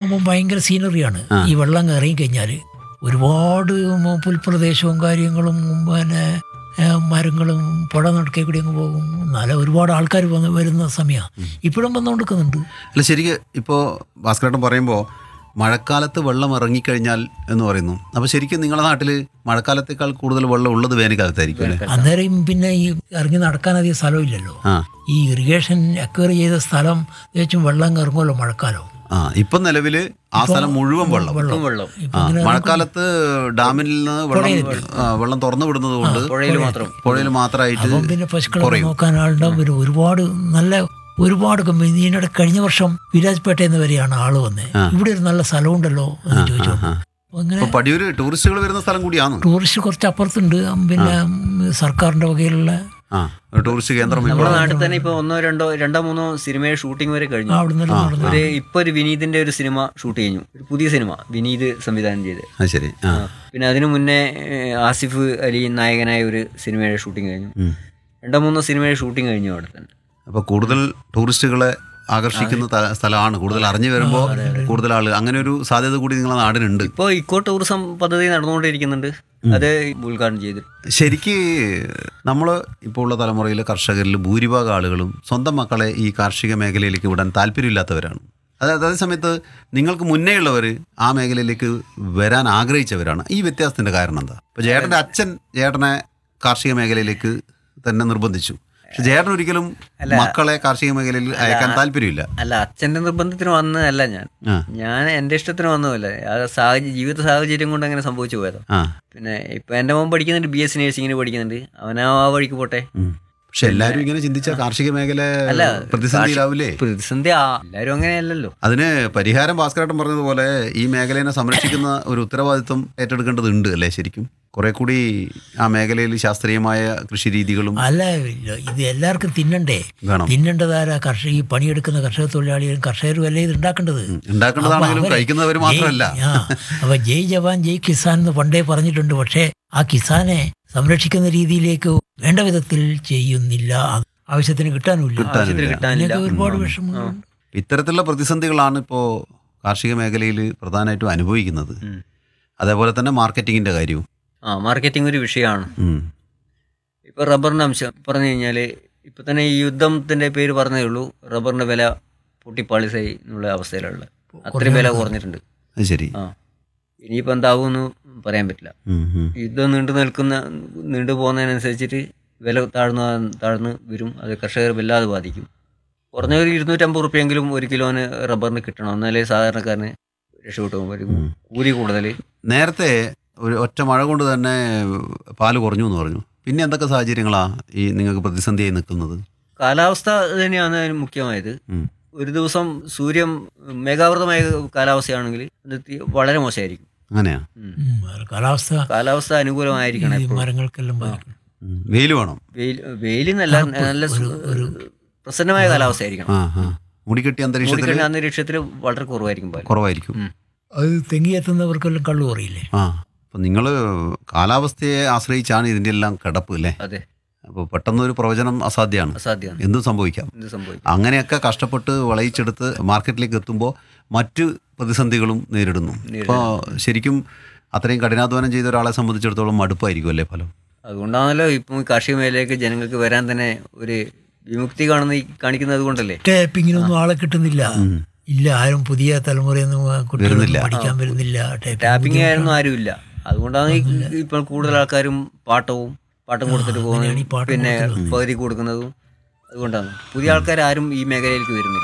ആകുമ്പോൾ ഭയങ്കര സീനറിയാണ് ഈ വെള്ളം ഇറങ്ങി കഴിഞ്ഞാൽ ഒരുപാട് മ- പുൽപ്രദേശവും കാര്യങ്ങളും പിന്നെ ഏ, മരങ്ങളും പുഴ നടുക്കേ കൂടി അങ്ങ് പോകും നല്ല ഒരുപാട് ആൾക്കാർ വന്ന് വരുന്ന സമയമാണ് ഇപ്പോഴും വന്നുകൊണ്ടിരിക്കുന്നുണ്ട് അല്ല ശരിക്ക് ഇപ്പോൾ ഭാസ്കരേട്ടൻ പറയുമ്പോൾ മഴക്കാലത്ത് വെള്ളം ഇറങ്ങിക്കഴിഞ്ഞാൽ എന്ന് പറയുന്നു അപ്പോൾ ശരിക്കും നിങ്ങളുടെ നാട്ടിൽ മഴക്കാലത്തേക്കാൾ കൂടുതൽ വെള്ളം ഉള്ളത് വേനൽക്കാലത്തായിരിക്കും അല്ലേ അന്നേരം പിന്നെ ഈ ഇറങ്ങി നടക്കാൻ അധികം സ്ഥലമില്ലല്ലോ ആ ഈ ഇറിഗേഷൻ അക്വയർ ചെയ്ത സ്ഥലം തികച്ചും വെള്ളം ഇറങ്ങുമല്ലോ മഴക്കാലം ആ ഇപ്പം നിലവിൽ ആ സ്ഥലം മുഴുവൻ വെള്ളം ഇപ്പം വെള്ളം ആ മഴക്കാലത്ത് ഡാമിൽ നിന്ന് വെള്ളം ആ, വെള്ളം തുറന്നു വിടുന്നത് കൊണ്ട് പുഴയിൽ മാത്രം പുഴയിൽ മാത്രമായിട്ട് അപ്പം പിന്നെ പശുക്കളെ കുറയും. നോക്കാൻ ആളുണ്ടാവും ഒരു ഒരുപാട് നല്ല ഒരുപാട് കമ്പനി ഇതിനിടെ കഴിഞ്ഞ വർഷം വിരാജ്പേട്ടയിൽ നിന്ന് വരെയാണ് ആള് വന്നത് ഇവിടെ ഒരു നല്ല സ്ഥലമുണ്ടല്ലോ എന്ന് ചോദിച്ചു ആ. അപ്പൊ അങ്ങനെ ഇപ്പൊ പടിയൂര് ടൂറിസ്റ്റുകൾ വരുന്ന സ്ഥലം കൂടിയാണ് ടൂറിസ്റ്റ് കുറച്ച് അപ്പുറത്തുണ്ട് പിന്നെ സർക്കാരിന്റെ വകയിലുള്ള ആ ഒരു ടൂറിസ്റ്റ് കേന്ദ്രം ഇപ്പോൾ നമ്മുടെ നാട്ടിൽ തന്നെ ഇപ്പൊ ഒന്നോ രണ്ടോ രണ്ടോ മൂന്നോ സിനിമയുടെ ഷൂട്ടിംഗ് വരെ കഴിഞ്ഞു അവിടെ നിന്ന് നടന്നു ഒരു ഇപ്പൊ ഒരു വിനീതിന്റെ ഒരു സിനിമ ഷൂട്ട് കഴിഞ്ഞു ഒരു പുതിയ സിനിമ വിനീത് സംവിധാനം ചെയ്ത് ആ ശരി ആ പിന്നെ അതിനു മുന്നേ ഏഹ്, ആസിഫ് അലി നായകനായ ഒരു സിനിമയുടെ ഷൂട്ടിംഗ് കഴിഞ്ഞു ഉം. രണ്ടോ മൂന്നോ സിനിമയുടെ ഷൂട്ടിംഗ് കഴിഞ്ഞു അവിടെ തന്നെ അപ്പോൾ കൂടുതൽ ടൂറിസ്റ്റുകളെ ആകർഷിക്കുന്ന ത- സ്ഥലമാണ് കൂടുതൽ അറിഞ്ഞു വരുമ്പോൾ കൂടുതൽ ആള് അങ്ങനെ ഒരു സാധ്യത കൂടി നിങ്ങളെ നാടിനുണ്ട് ഇപ്പോൾ ഇക്കോ ടൂറിസം പദ്ധതി നടന്നുകൊണ്ടിരിക്കുന്നുണ്ട് അത് ഉദ്ഘാടനം ചെയ്തു ശരിക്ക് നമ്മൾ ഇപ്പോൾ ഉള്ള തലമുറയിലെ കർഷകരിൽ ഭൂരിഭാഗം ആളുകളും സ്വന്തം മക്കളെ ഈ കാർഷിക മേഖലയിലേക്ക് വിടാൻ താല്പര്യമില്ലാത്തവരാണ് അതായത് അതേ സമയത്ത് നിങ്ങൾക്ക് മുന്നേ ഉള്ളവർ ആ മേഖലയിലേക്ക് വരാൻ ആഗ്രഹിച്ചവരാണ് ഈ വ്യത്യാസത്തിന്റെ കാരണം എന്താ ഇപ്പൊ ചേട്ടന്റെ അച്ഛൻ ചേട്ടനെ കാർഷിക മേഖലയിലേക്ക് തന്നെ നിർബന്ധിച്ചു പക്ഷെ ചേട്ടൻ ഒരിക്കലും മക്കളെ കാർഷിക മേഖലയിൽ അയക്കാൻ താല്പര്യമില്ല അല്ല അച്ഛന്റെ നിർബന്ധത്തിന് വന്നതല്ല ഞാൻ ആ ഞാൻ എൻ്റെ ഇഷ്ടത്തിന് വന്നതല്ല അത് സാഹചര്യം ജീവിത സാഹചര്യം കൊണ്ട് അങ്ങനെ സംഭവിച്ചു പോയതാ ആ പിന്നെ ഇപ്പൊ എൻ്റെ മോൻ പഠിക്കുന്നുണ്ട് ബി എസ് നേഴ്സിങ്ങിന് പഠിക്കുന്നുണ്ട് അവൻ ആ വഴിക്ക് പോട്ടെ ഉം. പക്ഷെ എല്ലാവരും ഇങ്ങനെ ചിന്തിച്ച കാർഷിക മേഖല അല്ല, പ്രതിസന്ധിയിലാവില്ലേ പ്രതിസന്ധി ആ എല്ലാവരും അങ്ങനെയല്ലല്ലോ അതിന് പരിഹാരം ഭാസ്കരേട്ടൻ പറഞ്ഞതുപോലെ ഈ മേഖലയെ സംരക്ഷിക്കുന്ന ഒരു ഉത്തരവാദിത്വം ഏറ്റെടുക്കേണ്ടതുണ്ട് അല്ലേ ശരിക്കും കുറെ കൂടി ആ മേഖലയിൽ ശാസ്ത്രീയമായ കൃഷി രീതികളും അല്ല ഇല്ല, ഇത് എല്ലാവർക്കും തിന്നണ്ടേ വേണം തിന്നേണ്ടതാരാ കർഷക ഈ പണിയെടുക്കുന്ന കർഷക തൊഴിലാളികളും കർഷകരും അല്ലേ ഇത് ഉണ്ടാക്കേണ്ടത് ഉണ്ടാക്കേണ്ടതാണെങ്കിലും അപ്പൊ അവരെ കഴിക്കുന്നവർ മാത്രമല്ല ജയ്- ആ, അപ്പൊ ജയ് ജവാൻ ജയ് കിസാൻ എന്ന് പണ്ടേ പറഞ്ഞിട്ടുണ്ട് പക്ഷേ ആ കിസാനെ സംരക്ഷിക്കുന്ന രീതിയിലേക്ക് വേണ്ട വിധത്തിൽ ചെയ്യുന്നില്ല ആ- ആവശ്യത്തിന് കിട്ടാനുമില്ല ആവശ്യത്തിന് കിട്ടാനില്ല അതിനൊക്കെ ഒരുപാട് വിഷമങ്ങളുണ്ട് ഇത്തരത്തിലുള്ള പ്രതിസന്ധികളാണ് ഇപ്പോൾ കാർഷിക മേഖലയിൽ പ്രധാനമായിട്ടും അനുഭവിക്കുന്നത് അതേപോലെ തന്നെ മാർക്കറ്റിങ്ങിന്റെ കാര്യവും ആ മാർക്കറ്റിംഗ് ഒരു വിഷയമാണ് ഉം. ഇപ്പൊ റബ്ബറിന്റെ അംശം പറഞ്ഞു കഴിഞ്ഞാല് ഇപ്പൊ തന്നെ ഈ യുദ്ധത്തിന്റെ പേര് പറഞ്ഞതേ ഉള്ളൂ റബ്ബറിന്റെ വില പൊട്ടിപ്പാളിസായി എന്നുള്ള അവസ്ഥയിലുള്ള അത്രയും വില കുറഞ്ഞിട്ടുണ്ട് അത് ശരി ആ ഇനിയിപ്പോൾ എന്താവുമെന്ന് പറയാൻ പറ്റില്ല ഉം, ഉം. യുദ്ധം നീണ്ടു നിൽക്കുന്ന നീണ്ടു പോകുന്നതിനനുസരിച്ചിട്ട് വില താഴ്ന്നു താഴ്ന്ന് വരും അത് കർഷകർ വല്ലാതെ ബാധിക്കും കുറഞ്ഞ ഒരു ഇരുന്നൂറ്റമ്പത് റുപ്യെങ്കിലും ഒരു കിലോന് റബ്ബറിന് കിട്ടണം എന്നാലേ സാധാരണക്കാരന് രക്ഷപ്പെട്ടു പോകാൻ പറ്റും കൂലി കൂടുതൽ നേരത്തെ ഒരു ഒറ്റ മഴ കൊണ്ട് തന്നെ പാല് കുറഞ്ഞു എന്ന് പറഞ്ഞു പിന്നെ എന്തൊക്കെ സാഹചര്യങ്ങളാ ഈ നിങ്ങൾക്ക് പ്രതിസന്ധിയായി നിൽക്കുന്നത് കാലാവസ്ഥ തന്നെയാണ് അതിന് മുഖ്യമായത് ഉം. ഒരു ദിവസം സൂര്യൻ മേഘാവൃതമായ കാലാവസ്ഥയാണെങ്കിൽ അത് തി- വളരെ മോശമായിരിക്കും അങ്ങനെയാ ഉം. ഉം, കാലാവസ്ഥ കാലാവസ്ഥ അനുകൂലമായിരിക്കണം ഈ എപ്പോഴും മരങ്ങൾക്കെല്ലാം ബാധിക്കണം ഉം. വെയിൽ വേണം വെയിൽ വെയിലിന്നല്ല നല്ല സു- പ്രസന്നമായ കാലാവസ്ഥയായിരിക്കണം ആ ആ മുടിക്കെട്ടിയ അന്തരീക്ഷത്തിൽ മൂടിക്കഴിഞ്ഞ അന്തരീക്ഷത്തിൽ വളരെ കുറവായിരിക്കും പാല് കുറവായിരിക്കും ഉം. അത് തെങ്ങിയെത്തുന്നവർക്കെല്ലാം കള്ളു കുറയില്ലേ ആ അപ്പം നിങ്ങൾ കാലാവസ്ഥയെ ആശ്രയിച്ചാണ് ഇതിൻ്റെ എല്ലാം കിടപ്പ് അല്ലേ അതെ അപ്പോൾ പെട്ടെന്നൊരു പ്രവചനം അസാധ്യമാണ് അസാധ്യമാണ് എന്തും സംഭവിക്കാം എന്ത് സംഭവിക്കും അങ്ങനെയൊക്കെ കഷ്ടപ്പെട്ട് വിളയിച്ചെടുത്ത് മാർക്കറ്റിലേക്ക് എത്തുമ്പോൾ മറ്റ് പ്രതിസന്ധികളും നേരിടുന്നു അപ്പോൾ ശരിക്കും അത്രയും കഠിനാധ്വാനം ചെയ്ത ഒരാളെ സംബന്ധിച്ചിടത്തോളം മടുപ്പായിരിക്കും അല്ലേ ഫലം അതുകൊണ്ടാണല്ലോ ഇപ്പം കാർഷിക മേഖലയിലേക്ക് ജനങ്ങൾക്ക് വരാൻ തന്നെ ഒരു വിമുക്തി കാണുന്ന ഈ കാണിക്കുന്നത് കൊണ്ടല്ലേ ടേപ്പിങ്ങിനൊന്നും ആളെ കിട്ടുന്നില്ല ഇല്ല ആരും പുതിയ തലമുറയൊന്നും കുട്ടികളൊന്നും വരുന്നില്ല. പഠിക്കാൻ വരുന്നില്ല ടേപ്പിംഗ് ടാപ്പിംഗ് ആയിരുന്നു ആരുമില്ല അതുകൊണ്ടാണ് ഈ- ഇപ്പോൾ കൂടുതൽ ആൾക്കാരും പാട്ടവും പാട്ടം കൊടുത്തിട്ട് അങ്ങനെയാണ് ഈ പോകുന്നതും പാട്ടം പിന്നെ കൊടുക്കുന്നത്. പകുതി കൊടുക്കുന്നതും അതുകൊണ്ടാണ് പുതിയ ആൾക്കാർ ആരും ഈ മേഖലയിലേക്ക് വരുന്നില്ല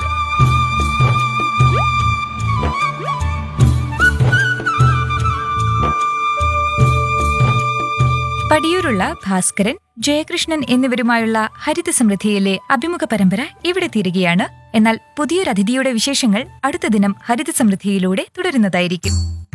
പടിയൂരുള്ള ഭാസ്കരൻ ജയകൃഷ്ണൻ എന്നിവരുമായുള്ള ഹരിത സമൃദ്ധിയിലെ അഭിമുഖ പരമ്പര ഇവിടെ തീരുകയാണ് എന്നാൽ പുതിയൊരു അതിഥിയുടെ വിശേഷങ്ങൾ അടുത്ത ദിനം ഹരിത സമൃദ്ധിയിലൂടെ തുടരുന്നതായിരിക്കും